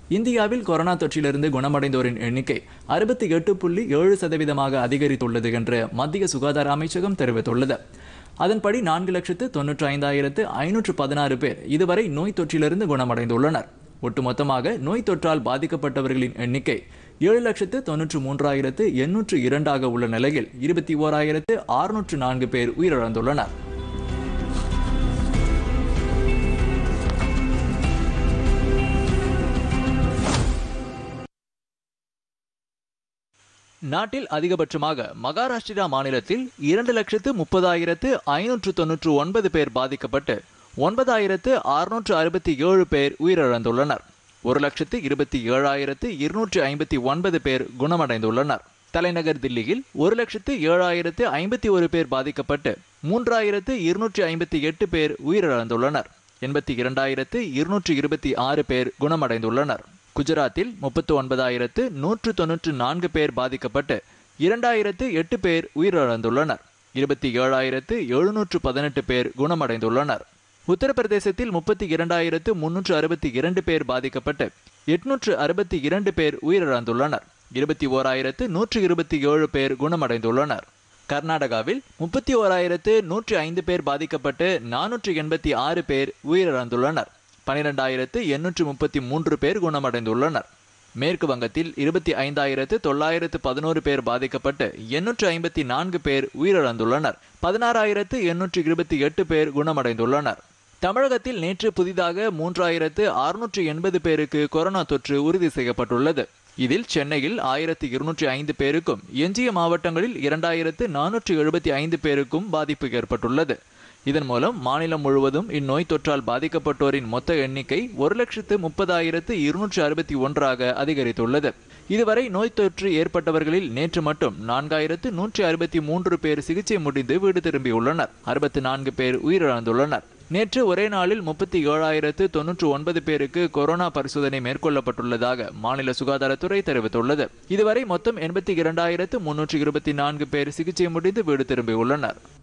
இந்தியாவில் கொரோனா தொற்றிலிருந்து குணமடைந்தோரின் எண்ணிக்கை அறுபத்தி எட்டு புள்ளி ஏழு சதவீதமாக அதிகரித்துள்ளது என்று மத்திய சுகாதார அமைச்சகம் தெரிவித்துள்ளது அதன்படி நான்கு லட்சத்து தொன்னூற்றி ஐந்தாயிரத்து ஐநூற்று பதினாறு பேர் இதுவரை நோய் தொற்றிலிருந்து குணமடைந்துள்ளனர் ஒட்டுமொத்தமாக நோய் தொற்றால் பாதிக்கப்பட்டவர்களின் எண்ணிக்கை ஏழு லட்சத்து தொன்னூற்று மூன்றாயிரத்து எண்ணூற்று இரண்டாக உள்ள நிலையில் இருபத்தி ஓராயிரத்து அறுநூற்று நான்கு பேர் உயிரிழந்துள்ளனர் நாட்டில் அதிகபட்சமாக மகாராஷ்டிரா மாநிலத்தில் இரண்டு லட்சத்து முப்பதாயிரத்து ஐநூற்று தொன்னூற்று ஒன்பது பேர் பாதிக்கப்பட்டு ஒன்பதாயிரத்து அறுநூற்று அறுபத்தி ஏழு பேர் உயிரிழந்துள்ளனர் ஒரு லட்சத்து இருபத்தி ஏழாயிரத்து இருநூற்று ஐம்பத்தி ஒன்பது பேர் குணமடைந்துள்ளனர் தலைநகர் தில்லியில் ஒரு லட்சத்து ஏழாயிரத்து ஐம்பத்தி ஒரு பேர் பாதிக்கப்பட்டு மூன்றாயிரத்து இருநூற்றி ஐம்பத்தி எட்டு பேர் உயிரிழந்துள்ளனர் எண்பத்தி இரண்டாயிரத்து இருநூற்று இருபத்தி ஆறு பேர் குணமடைந்துள்ளனர் குஜராத்தில் முப்பத்து ஒன்பதாயிரத்து நூற்று தொன்னூற்று நான்கு பேர் பாதிக்கப்பட்டு இரண்டாயிரத்து எட்டு பேர் உயிரிழந்துள்ளனர் இருபத்தி ஏழாயிரத்து எழுநூற்று பதினெட்டு பேர் குணமடைந்துள்ளனர் உத்தரப்பிரதேசத்தில் முப்பத்தி இரண்டாயிரத்து முன்னூற்று அறுபத்தி இரண்டு பேர் பாதிக்கப்பட்டு எட்நூற்று அறுபத்தி இரண்டு பேர் உயிரிழந்துள்ளனர் இருபத்தி ஓராயிரத்து நூற்று இருபத்தி ஏழு பேர் குணமடைந்துள்ளனர் கர்நாடகாவில் முப்பத்தி ஓராயிரத்து நூற்றி ஐந்து பேர் பாதிக்கப்பட்டு நானூற்று எண்பத்தி ஆறு பேர் உயிரிழந்துள்ளனர் பனிரெண்டாயிரத்து எண்ணூற்று முப்பத்தி மூன்று பேர் குணமடைந்துள்ளனர் மேற்கு வங்கத்தில் இருபத்தி ஐந்தாயிரத்து தொள்ளாயிரத்து பதினோரு பேர் பாதிக்கப்பட்டு எண்ணூற்று ஐம்பத்தி நான்கு பேர் உயிரிழந்துள்ளனர் பதினாறாயிரத்து எண்ணூற்று இருபத்தி எட்டு பேர் குணமடைந்துள்ளனர் தமிழகத்தில் நேற்று புதிதாக மூன்றாயிரத்து அறுநூற்று எண்பது பேருக்கு கொரோனா தொற்று உறுதி செய்யப்பட்டுள்ளது இதில் சென்னையில் ஆயிரத்தி இருநூற்றி ஐந்து பேருக்கும் எஞ்சிய மாவட்டங்களில் இரண்டாயிரத்து நானூற்று எழுபத்தி ஐந்து பேருக்கும் பாதிப்பு ஏற்பட்டுள்ளது இதன் மூலம் மாநிலம் முழுவதும் இந்நோய் தொற்றால் பாதிக்கப்பட்டோரின் மொத்த எண்ணிக்கை ஒரு லட்சத்து முப்பதாயிரத்து இருநூற்று அறுபத்தி ஒன்றாக அதிகரித்துள்ளது இதுவரை நோய் தொற்று ஏற்பட்டவர்களில் நேற்று மட்டும் நான்காயிரத்து நூற்றி அறுபத்தி மூன்று பேர் சிகிச்சை முடிந்து வீடு திரும்பியுள்ளனர் அறுபத்தி நான்கு பேர் உயிரிழந்துள்ளனர் நேற்று ஒரே நாளில் முப்பத்தி ஏழாயிரத்து தொன்னூற்று ஒன்பது பேருக்கு கொரோனா பரிசோதனை மேற்கொள்ளப்பட்டுள்ளதாக மாநில சுகாதாரத்துறை தெரிவித்துள்ளது இதுவரை மொத்தம் எண்பத்தி இரண்டாயிரத்து முன்னூற்று இருபத்தி நான்கு பேர் சிகிச்சை முடிந்து வீடு திரும்பியுள்ளனர்